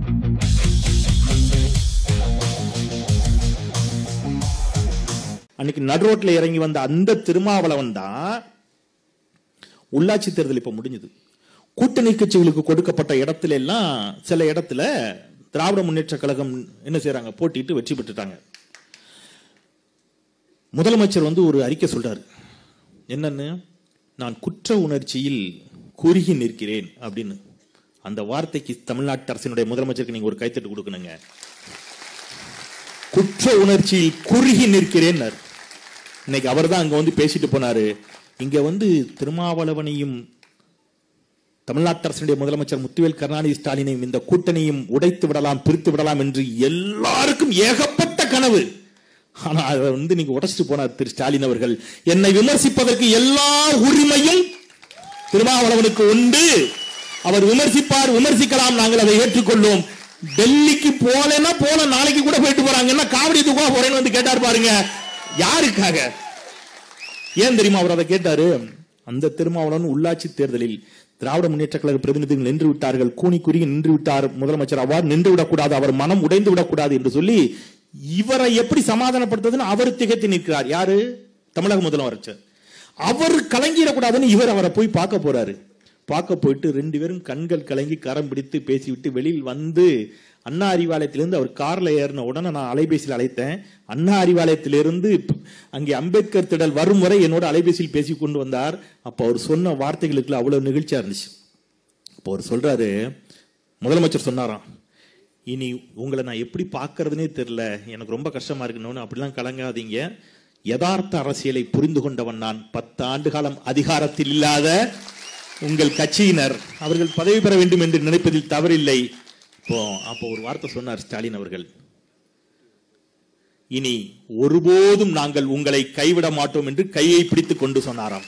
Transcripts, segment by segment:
அன்னைக்கு நடுரோட்ல இறங்கி வந்த அந்த திருமாவளவன் தான் உள்ளாட்சி தேர்தல் இப்ப முடிஞ்சது கூட்டணி கட்சிகளுக்கு கொடுக்கப்பட்ட இடத்துல எல்லாம் சில இடத்துல திராவிட முன்னேற்ற கழகம் என்ன செய்றாங்க போட்டிட்டு வெற்றி பெற்றுட்டாங்க முதலமைச்சர் வந்து ஒரு அறிக்கை சொல்றாரு என்னன்னு நான் குற்ற உணர்ச்சியில் குறுகி நிற்கிறேன் அப்படின்னு அந்த வார்த்தைக்கு தமிழ்நாட்டு அரசினுடைய முதலமைச்சருக்கு நீங்க ஒரு கைத்தட்டு கொடுக்கணுங்க குற்ற உணர்ச்சியில் குறுகி நிற்கிறேன் இன்னைக்கு அவர் தான் அங்க வந்து பேசிட்டு போனாரு இங்க வந்து திருமாவளவனையும் தமிழ்நாட்டு அரசினுடைய முதலமைச்சர் முத்துவேல் கருணாநிதி ஸ்டாலினையும் இந்த கூட்டணியும் உடைத்து விடலாம் பிரித்து விடலாம் என்று எல்லாருக்கும் ஏகப்பட்ட கனவு ஆனா அதை வந்து நீங்க உடைச்சிட்டு போனார் திரு ஸ்டாலின் அவர்கள் என்னை விமர்சிப்பதற்கு எல்லா உரிமையும் திருமாவளவனுக்கு உண்டு அவர் விமர்சிப்பார் விமர்சிக்கலாம் நாங்கள் அதை ஏற்றுக்கொள்வோம் டெல்லிக்கு போலன்னா போல நாளைக்கு கூட போயிட்டு போறாங்க என்ன காவடி தூக்கா போறேன்னு வந்து கேட்டார் பாருங்க யாருக்காக ஏன் தெரியுமா அவர் அதை கேட்டாரு அந்த திருமாவளவன் உள்ளாட்சி தேர்தலில் திராவிட முன்னேற்ற கழக பிரதிநிதிகள் நின்று விட்டார்கள் கூனி குறுகி நின்று விட்டார் முதலமைச்சர் அவ்வாறு நின்று விடக்கூடாது அவர் மனம் உடைந்து விடக்கூடாது என்று சொல்லி இவரை எப்படி சமாதானப்படுத்துறதுன்னு அவர் திகைத்து நிற்கிறார் யாரு தமிழக முதலமைச்சர் அவர் கலங்கிடக்கூடாதுன்னு இவர் அவரை போய் பார்க்க போறாரு பார்க்க போயிட்டு ரெண்டு பேரும் கண்கள் கலங்கி கரம் பிடித்து பேசிவிட்டு வெளியில் வந்து அண்ணா அறிவாலயத்திலிருந்து அவர் கார்ல ஏறின உடனே நான் அலைபேசியில் அழைத்தேன் அண்ணா அறிவாலயத்திலிருந்து அங்கே அம்பேத்கர் திடல் வரும் வரை என்னோட அலைபேசியில் பேசி கொண்டு வந்தார் அப்போ அவர் சொன்ன வார்த்தைகளுக்கு அவ்வளவு நிகழ்ச்சியா இருந்துச்சு அப்போ அவர் சொல்றாரு முதலமைச்சர் சொன்னாராம் இனி உங்களை நான் எப்படி பார்க்கறதுனே தெரியல எனக்கு ரொம்ப கஷ்டமா இருக்கணும்னு அப்படிலாம் கலங்காதீங்க யதார்த்த அரசியலை புரிந்து கொண்டவன் நான் பத்து ஆண்டு காலம் அதிகாரத்தில் இல்லாத உங்கள் கட்சியினர் அவர்கள் பதவி பெற வேண்டும் என்று நினைப்பதில் தவறில்லை இப்போ அப்போ ஒரு வார்த்தை சொன்னார் ஸ்டாலின் அவர்கள் இனி ஒருபோதும் நாங்கள் உங்களை கைவிட மாட்டோம் என்று கையை பிடித்துக் கொண்டு சொன்னாராம்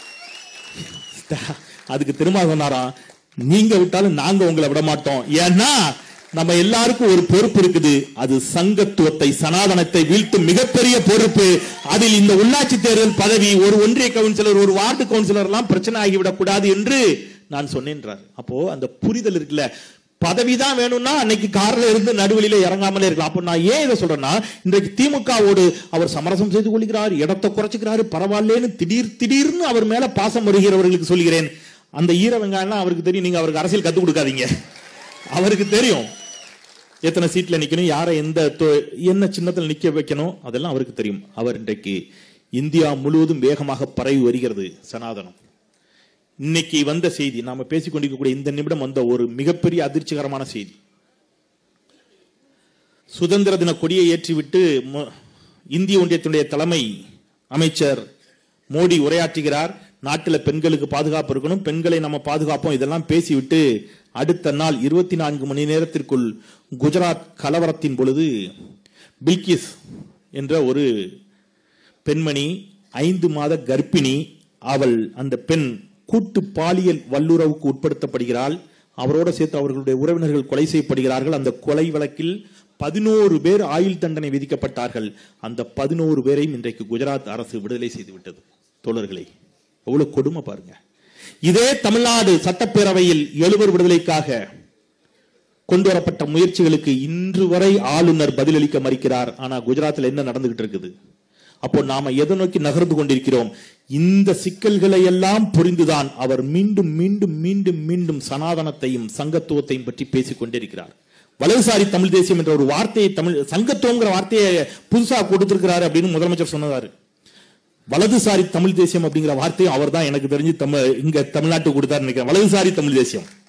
அதுக்கு திரும்ப சொன்னாராம் நீங்க விட்டாலும் நாங்க உங்களை விட மாட்டோம் ஏன்னா நம்ம எல்லாருக்கும் ஒரு பொறுப்பு இருக்குது அது சங்கத்துவத்தை சனாதனத்தை வீழ்த்தும் மிகப்பெரிய பொறுப்பு அதில் இந்த உள்ளாட்சி தேர்தல் பதவி ஒரு ஒன்றிய கவுன்சிலர் ஒரு வார்டு கவுன்சிலர் எல்லாம் பிரச்சனை ஆகிவிடக் கூடாது என்று நான் சொன்னேன்றார் அப்போ அந்த புரிதல் இருக்குல்ல பதவி தான் வேணும்னா அன்னைக்கு கார்ல இருந்து நடுவழியில இறங்காமலே இருக்கலாம் அப்ப நான் ஏன் இதை சொல்றேன்னா இன்றைக்கு திமுகவோடு அவர் சமரசம் செய்து கொள்கிறார் இடத்தை குறைச்சுக்கிறாரு பரவாயில்லேன்னு திடீர் திடீர்னு அவர் மேல பாசம் வருகிறவர்களுக்கு சொல்கிறேன் அந்த ஈர வெங்காயம்லாம் அவருக்கு தெரியும் நீங்க அவருக்கு அரசியல் கத்து கொடுக்காதீங்க அவருக்கு தெரியும் எத்தனை சீட்ல நிக்கணும் யாரை எந்த தொ- என்ன சின்னத்தில் நிக்க வைக்கணும் அதெல்லாம் அவருக்கு தெரியும் அவர் இன்றைக்கு இந்தியா முழுவதும் வேகமாக பரவி வருகிறது சனாதனம் இன்னைக்கு வந்த செய்தி நாம பேசிக் கொண்டிருக்கக்கூடிய இந்த நிமிடம் வந்த ஒரு மிகப்பெரிய அதிர்ச்சிகரமான செய்தி சுதந்திர தின கொடியை ஏற்றிவிட்டு மு- இந்திய ஒன்றியத்தினுடைய தலைமை அமைச்சர் மோடி உரையாற்றுகிறார் நாட்டில் பெண்களுக்கு பாதுகாப்பு இருக்கணும் பெண்களை நம்ம பாதுகாப்போம் இதெல்லாம் பேசிவிட்டு அடுத்த நாள் இருபத்தி நான்கு மணி நேரத்திற்குள் குஜராத் கலவரத்தின் பொழுது பில்கிஸ் என்ற ஒரு பெண்மணி ஐந்து மாத கர்ப்பிணி அவள் அந்த பெண் கூட்டு பாலியல் வல்லுறவுக்கு உட்படுத்தப்படுகிறாள் அவரோட சேர்த்து அவர்களுடைய உறவினர்கள் கொலை செய்யப்படுகிறார்கள் அந்த கொலை வழக்கில் பதினோரு பேர் ஆயுள் தண்டனை விதிக்கப்பட்டார்கள் அந்த பதினோரு பேரையும் இன்றைக்கு குஜராத் அரசு விடுதலை செய்து விட்டது தோழர்களே எவ்வளவு கொடுமை பாருங்க இதே தமிழ்நாடு சட்டப்பேரவையில் எழுவர் விடுதலைக்காக கொண்டு வரப்பட்ட முயற்சிகளுக்கு இன்று வரை ஆளுநர் பதிலளிக்க மறுக்கிறார் ஆனா குஜராத்தில் என்ன நடந்துகிட்டு இருக்குது அப்போ நாம எதை நோக்கி நகர்ந்து கொண்டிருக்கிறோம் இந்த சிக்கல்களை எல்லாம் புரிந்துதான் அவர் மீண்டும் மீண்டும் மீண்டும் மீண்டும் சனாதனத்தையும் சங்கத்துவத்தையும் பற்றி பேசிக் கொண்டிருக்கிறார் வலதுசாரி தமிழ் தேசியம் என்ற ஒரு வார்த்தையை தமிழ் சங்கத்துவங்கிற வார்த்தையை புதுசா கொடுத்திருக்கிறாரு அப்படின்னு முதலமைச்சர் சொன்னதாரு வலதுசாரி தமிழ் தேசியம் அப்படிங்கிற வார்த்தையும் அவர் தான் எனக்கு தெரிஞ்சு தமிழ் இங்க தமிழ்நாட்டுக்கு கொடுத்தாரு நினைக்கிறேன் வலதுசாரி தமிழ் தேசியம்